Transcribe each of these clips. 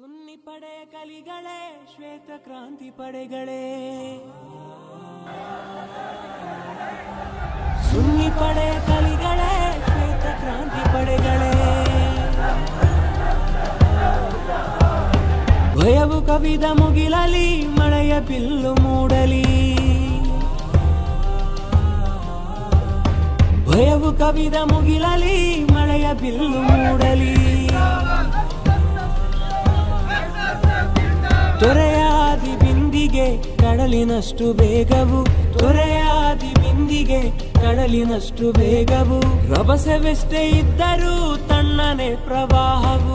ಸುನ್ನಿ ಪಡೆ ಕಲಿಗಳೇ ಶ್ವೇತ ಕ್ರಾಂತಿ ಪಡೆಗಳೇ ಸುನ್ನಿ ಪಡೆ ಕಲಿಗಳೇ ಶ್ವೇತ ಕ್ರಾಂತಿ ಪಡೆಗಳೇ ಭಯವು ಕವಿದ ಮುಗಿಲಲಿ ಮಳೆಯ ಬಿಲ್ಲು ಮೂಡಲಿ ಭಯವು ಕವಿದ ಮುಗಿಲಲಿ ಮಳೆಯ ಬಿಲ್ಲು ಮೂಡಲಿ ತೊರೆಯಾದಿ ಬಿಂದಿಗೆ ಕಡಲಿನಷ್ಟು ವೇಗವು ತೊರೆಯಾದಿ ಬಿಂದಿಗೆ ಕಡಲಿನಷ್ಟು ವೇಗವು ರಭಸವೆಷ್ಟೇ ಇದ್ದರೂ ತಣ್ಣನೆ ಪ್ರವಾಹವು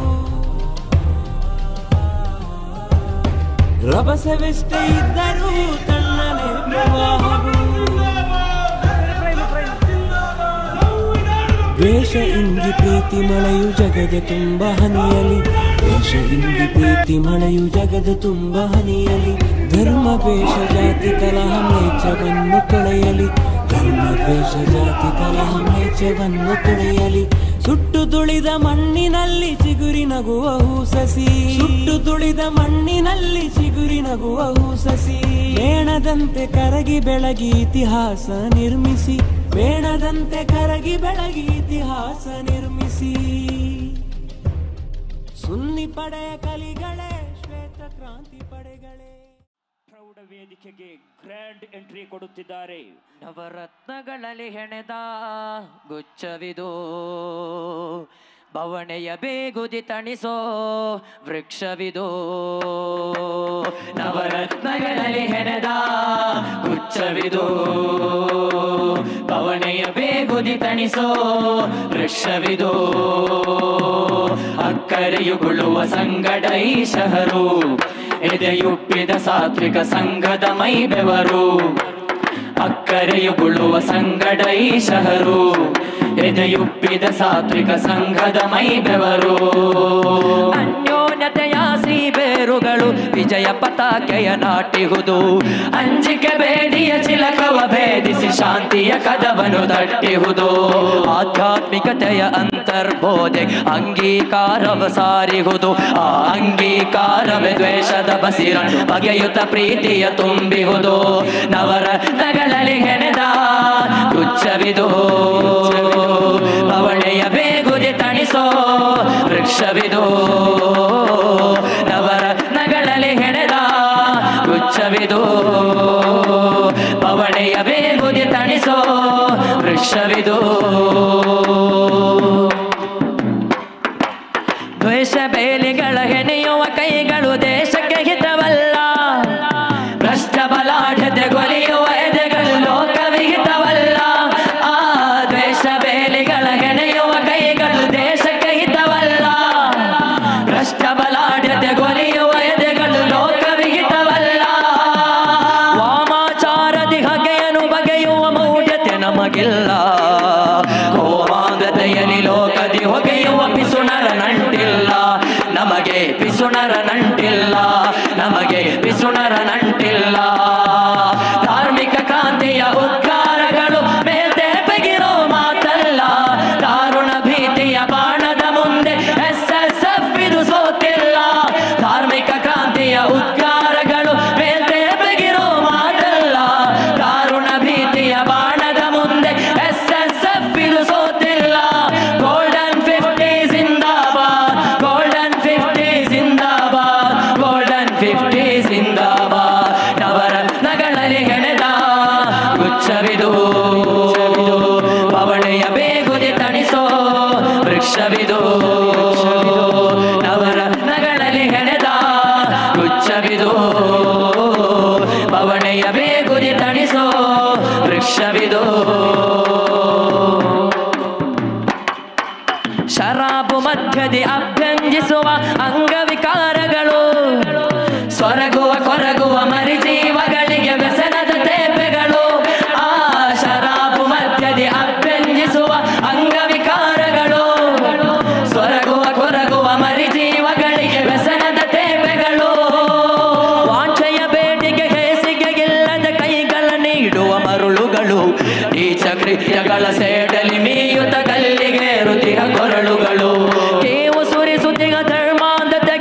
ರಭಸವೆಷ್ಟೇ ಇದ್ದರೂ ತಣ್ಣನೆ ಪ್ರವಾಹವು ದ್ವೇಷ ಇಂಗಿ ಪ್ರೀತಿ ಮಳೆಯು ಜಗದ ತುಂಬ ಹನಿಯಲಿ ದ್ವೇಷ ಇಂಗಿ ಪ್ರೀತಿ ಮಳೆಯು ಜಗದ ತುಂಬ ಹನಿಯಲಿ ಧರ್ಮ ದ್ವೇಷ ಜಾತಿ ಕಲಹ ಮೇಚವನ್ನು ತೊಳೆಯಲಿ ಧರ್ಮ ದ್ವೇಷ ಜಾತಿ ಕಲಹ ಮೇಚವನ್ನು ತೊಳೆಯಲಿ ಸುಟ್ಟು ತುಳಿದ ಮಣ್ಣಿನಲ್ಲಿ ಚಿಗುರಿ ನಗುವ ಹೂಸಸಿ ಸುಟ್ಟು ತುಳಿದ ಮಣ್ಣಿನಲ್ಲಿ ಚಿಗುರಿ ನಗುವ ಹೂಸಸಿ ಮೇಣದಂತೆ ಕರಗಿ ಬೆಳಗಿ ಇತಿಹಾಸ ನಿರ್ಮಿಸಿ ಮೇಣದಂತೆ ಕರಗಿ ಬೆಳಗಿ ಇತಿಹಾಸ ನಿರ್ಮಿಸಿ ಸುನ್ನಿ ಪಡೆಯ ಕಲಿಗಳೇ ಶ್ವೇತ ಕ್ರಾಂತಿ ಪಡೆಗಳೇ ಪ್ರೌಢ ವೇದಿಕೆಗೆ ಗ್ರ್ಯಾಂಡ್ ಎಂಟ್ರಿ ಕೊಡುತ್ತಿದ್ದಾರೆ ನವರತ್ನಗಳಲ್ಲಿ ಹೆಣೆದ ಗುಚ್ಛವಿದು ಬವಣೆಯ ಬೇಗುದಿ ತಣಿಸೋ ವೃಕ್ಷವಿದು ನವರತ್ನಗಳಲ್ಲಿ ಹೆಣೆದ ಗುಚ್ಛವಿದು ಬವಣೆಯ ಬೇಗುದಿ ತಣಿಸೋ ವೃಕ್ಷವಿದು ಅಕ್ಕರೆಯುಗುಳುವ ಸಂಗಡ ಈ ಶಹರು ಎದೆಯುಪ್ಪಿದ ಸಾತ್ವಿಕ ಸಂಘದ ಮೈ ಬೆವರು ಅಕ್ಕರೆಯುಗುಳುವ ಸಂಗಡ ಈ ಶಹರು ಎದೆಯುಪ್ಪಿದ ಸಾತ್ವಿಕ ಸಂಘದ ಮೈ ಬೆವರು ಅನ್ಯೋನ್ಯತೆಯ ಶ್ರೀ ಬೇರುಗಳು ವಿಜಯ ಪತಾಕೆಯ ನಾಟಿಹುದು ಅಂಜಿಕೆ ಬೇಡಿಯ ಚಿಲಕವ ಭೇದಿಸಿ ಶಾಂತಿಯ ಕದವನ್ನು ತಟ್ಟಿಹುದು ಆಧ್ಯಾತ್ಮಿಕತೆಯ ಅಂತರ್ಬೋಧೆ ಅಂಗೀಕಾರವ ಸಾರಿಹುದು ಆ ಅಂಗೀಕಾರವೇ ದ್ವೇಷದ ಬಸಿರ ಬಗೆಯುತ ಪ್ರೀತಿಯ ತುಂಬಿಹುದು ನವರತ್ನಗಳಲ್ಲಿ ಹೆಣೆದ ಗುಚ್ಛವಿದು ಬವಣೆಯ ಬೇಗುದಿ ತಣಿಸೋ ವೃಕ್ಷವಿದು ನವರತ್ನಗಳಲ್ಲಿ ಹೆಣೆದ ಗುಚ್ಛವಿದು ಬವಣೆಯ ಬೇಗುದಿ ತಣಿಸೋ ವೃಕ್ಷವಿದು ದ್ವೇಷ ಬೇಲಿಗಳ ಹೆಣೆಯುವ ಕೈಗಳು ದೇಶಕ್ಕೆ ಹಿತವಲ್ಲ ಭ್ರಷ್ಟ ಬಲಾಢ್ಯತೆ ಗೊಲಿಯುವ ಎದೆಗಳು ಲೋಕವಿಹಿತವಲ್ಲ ಆ ದ್ವೇಷ ಬೇಲಿಗಳ ಹೆಣೆಯುವ ಕೈಗಳು ದೇಶಕ್ಕೆ ಹಿತವಲ್ಲ ಭ್ರಷ್ಟ ಬಲಾಢ್ಯತೆ ಗೊಲಿಯುವ ಎದೆಗಳು ಲೋಕವಿಹಿತವಲ್ಲ ವಾಮಾಚಾರದಿ ಹಗೆಯನು ಬಗೆಯುವ ಮೌಢ್ಯತೆ ನಮಗಿಲ್ಲ ಕೋಮಾಂಗತೆಯಲ್ಲಿ ಲೋಕದಿ ಹೊಗೆಯುವ ಪಿಸುಣರ ನಂಟಿಲ್ಲ ನಮಗೆ ಪಿಸುಣರ ನಂಟಿಲ್ಲ ನಮಗೆ ಪಿಸುಣರ ನಂಟಿಲ್ಲ ಧಾರ್ಮಿಕ ಕ್ರಾಂತಿಯ ಉದ್ಗಾರಗಳು ಮೇಲ್ತೆಪಗಿರೋ ಮಾತಲ್ಲ ದಾರುಣ ಭೀತಿಯ ಬಾಣದ ಮುಂದೆ ಎಸ್ ಎಸ್ ಎಫ್ ಇದು ಸೋತಿಲ್ಲ ಧಾರ್ಮಿಕ ಕ್ರಾಂತಿಯ ಉದ್ಗಾರಗಳು ಮೇಲ್ತೆಪಗಿರೋ ಮಾತಲ್ಲ ದಾರುಣ ಭೀತಿಯ ಬಾಣದ ಮುಂದೆ ಎಸ್ ಎಸ್ ಎಫ್ ಇದು ಸೋತಿಲ್ಲ ಗೋಲ್ಡನ್ ಫಿಫ್ಟಿ ಜಿಂದಾಬಾದ್ ಗೋಲ್ಡನ್ ಫಿಫ್ಟಿ ಜಿಂದಾಬಾದ್ ಗೋಲ್ಡನ್ ಫಿಫ್ಟಿ ಜಿಂದಾಬಾದ್ ನವರತ್ನಗಳಲ್ಲಿ ಹೆಣೆದ ಗುಚ್ಛವಿದು ಪವಣೆಯ ಬೇಗುದಿ ತಣಿಸೋ ವೃಕ್ಷವಿದು ನವರತ್ನಗಳಲ್ಲಿ ಹೆಣೆದ ಗುಚ್ಛವಿದು ಪವಣೆಯ ಬೇಗುದಿ ತಣಿಸೋ ವೃಕ್ಷವಿದು ಶರಾಬು ಮಧ್ಯದಿ ಅಭ್ಯಂಜಿಸುವ ಅಂಗವಿಕಾರಗಳು ಸ್ವರಗುವ ಕೊರಗುವ ಮರಿಜೀವಗಳಿಗೆ ವ್ಯಸನದ ತೇಪೆಗಳು ಆ ಶರಾಬು ಮಧ್ಯದಿ ಅಭ್ಯಂಜಿಸುವ ಅಂಗವಿಕಾರಗಳು ಸ್ವರಗುವ ಕೊರಗುವ ಮರಿಜೀವಗಳಿಗೆ ವ್ಯಸನದ ತೇಪೆಗಳು ವಾಂಛೆಯ ಬೇಡಿಗೆ ಹೇಸಿಗೆಗಿಲ್ಲದ ಕೈಗಳ ನೀಡುವ ಮರುಳುಗಳು ನೀಚ ಕೃತ್ಯಗಳ ಸೇಡಲಿ ಮೀಯುತ ಗಲ್ಲಿಗೆ ರುತಿಯ ಕೊರಳುಗಳು ಕೇವು ಸುರಿಸುತ್ತಿಗ ಧರ್ಮಾಂಧತೆ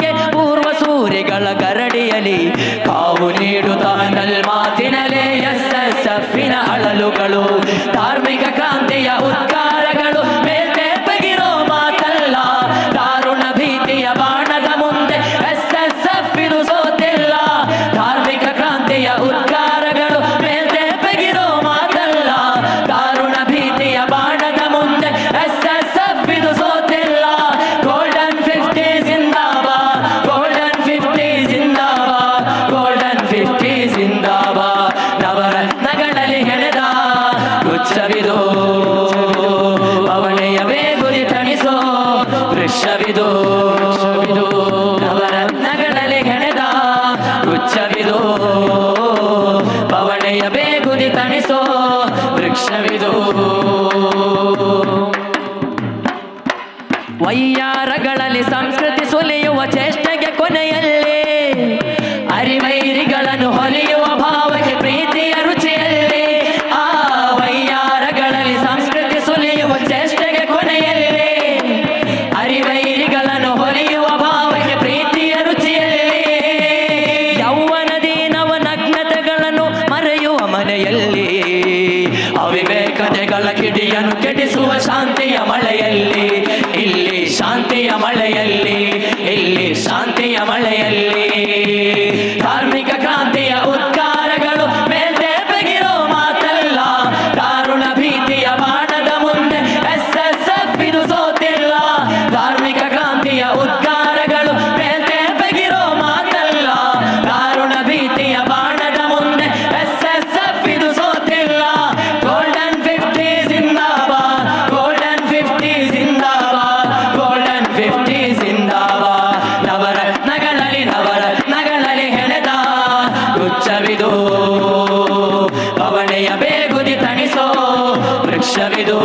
ಚೇಷ್ಟೆಗೆ ಕೊನೆಯಲ್ಲಿ ಅರಿವೈರಿಗಳನ್ನು ಹೊಲಿಯುವ ಭಾವಕ್ಕೆ ಪ್ರೀತಿಯ ರುಚಿಯಲ್ಲಿ ಆ ವೈಯಾರಗಳಲ್ಲಿ ಸಂಸ್ಕೃತಿ ಸುಲಿಯುವ ಚೇಷ್ಟೆಗೆ ಕೊನೆಯಲ್ಲಿ ಅರಿವೈರಿಗಳನ್ನು ಹೊಲಿಯುವ ಭಾವಕ್ಕೆ ಪ್ರೀತಿಯ ರುಚಿಯಲ್ಲಿ ಯೌವನದಿ ನವ ನಗ್ನತೆಗಳನ್ನು ಮರೆಯುವ ಮನೆಯಲ್ಲಿ ಅವಿವೇಕತೆಗಳ ಕಿಡಿಯನ್ನು ಕೆಡಿಸುವ ಶಾಂತಿಯ ಮಳೆಯಲ್ಲಿ ಇಲ್ಲಿ ಶಾಂತಿಯ ಮಳೆಯಲ್ಲಿ ಇಲ್ಲಿ ಶಾಂತಿಯ ಮಳೆಯಲ್ಲಿ ಧಾರ್ಮಿಕ ಕ್ರಾಂತಿಯ ಉದ್ಗಾರಗಳು ಮೇಲ್ದೆ ಬೆಗಿರೋ ಮಾತಲ್ಲ ದಾರುಣ ಭೀತಿಯ ಬಾಣದ ಮುಂದೆ ಎಸ್ ಎಸ್ ಎಫ್ ಇದು ಸೋತಿಲ್ಲ ಧಾರ್ಮಿಕ ಕ್ರಾಂತಿಯ ಉದ್ಗಾರಗಳು ಮೇಲ್ದೆ ಬೆಗಿರೋ ಮಾತಲ್ಲ ದಾರುಣ ಭೀತಿಯ ಬಾಣದ ಮುಂದೆ ಎಸ್ ಎಸ್ ಎಫ್ ಇದು ಸೋತಿಲ್ಲ ಗೋಲ್ಡನ್ ಫಿಫ್ಟಿ ಜಿಂದಾಬಾದ್ ಗೋಲ್ಡನ್ ಫಿಫ್ಟಿ ಜಿಂದಾಬಾದ್ ಗೋಲ್ಡನ್ ಫಿಫ್ಟಿ ಜಿಂದಾಬಾದ್ ನವರತ್ನಗಳಲ್ಲಿ ನವರತ್ನಗಳಲ್ಲಿ ಹೆಣೆದ ಗುಚ್ಛವಿದು ಪವಣೆಯ ಬೇಗುದಿ ತಣಿಸೋ ವೃಕ್ಷವಿದು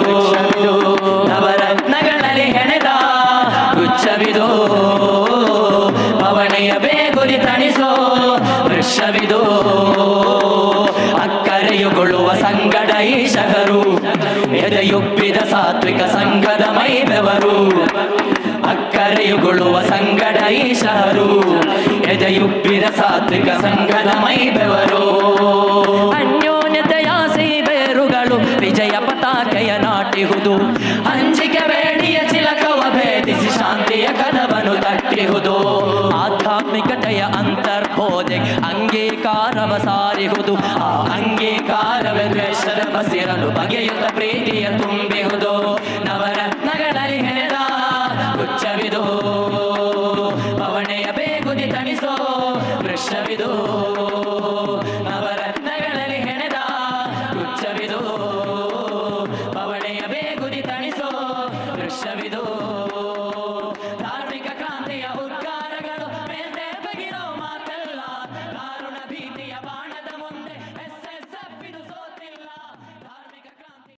ನವರತ್ನಗಳಲ್ಲಿ ಹೆಣೆದ ಗುಚ್ಛವಿದು ಪವಣೆಯ ಬೇಗುದಿ ತಣಿಸೋ ವೃಕ್ಷವಿದು ಅಕ್ಕರೆಯುಗೊಳ್ಳುವ ಸಂಗಡ ಈಶಗರು ಎದೆಯುಬ್ಬಿದ ಸಾತ್ವಿಕ ಸಂಘದ ಮೈ ಬೆವರು ಅಕ್ಕರೆಯುಗೊಳ್ಳುವ ಸಂಗಡ ಈಶರು ಎದೆಯುಬ್ಬಿದ ಸಾತ್ವಿಕ ಸಂಘದ ಮೈ ಬೆವರು ಅನ್ಯೋನ್ಯತೆಯ ಬೇರುಗಳು ವಿಜಯ ಪತಾಕೆಯ ನಾಟಿಹುದು ಅಂಜಿಕೆ ಬೇಡಿಯ ಚಿಲಕವ ಭೇದಿಸಿ ಶಾಂತಿಯ ಕದವನ್ನು ತಟ್ಟಿಹುದು ಆಧ್ಯಾತ್ಮಿಕತೆಯ ಅಂತರ್ಬೋಧೆ ಅಂಗೀಕಾರವ ಸಾರಿಹುದು ಆ ಅಂಗೀಕಾರವೇ ದ್ವೇಷದ ಬಸಿರಲು ಬಗೆಯುತ್ತ ಪ್ರೀತಿಯ ತುಂಬಿಹುದು ನವರತ್ನಗಳಲ್ಲಿ ಹೆಣೆದ ಗುಚ್ಛವಿದು ಪವಣೆಯ ಬೇಗುದಿ ತಣಿಸೋ ವೃಕ್ಷವಿದು ನವರತ್ನಗಳಲ್ಲಿ ಹೆಣೆದ ಗುಚ್ಛವಿದು ಪವಣೆಯ ಬೇಗುದಿ ತಣಿಸೋ ವೃಕ್ಷವಿದು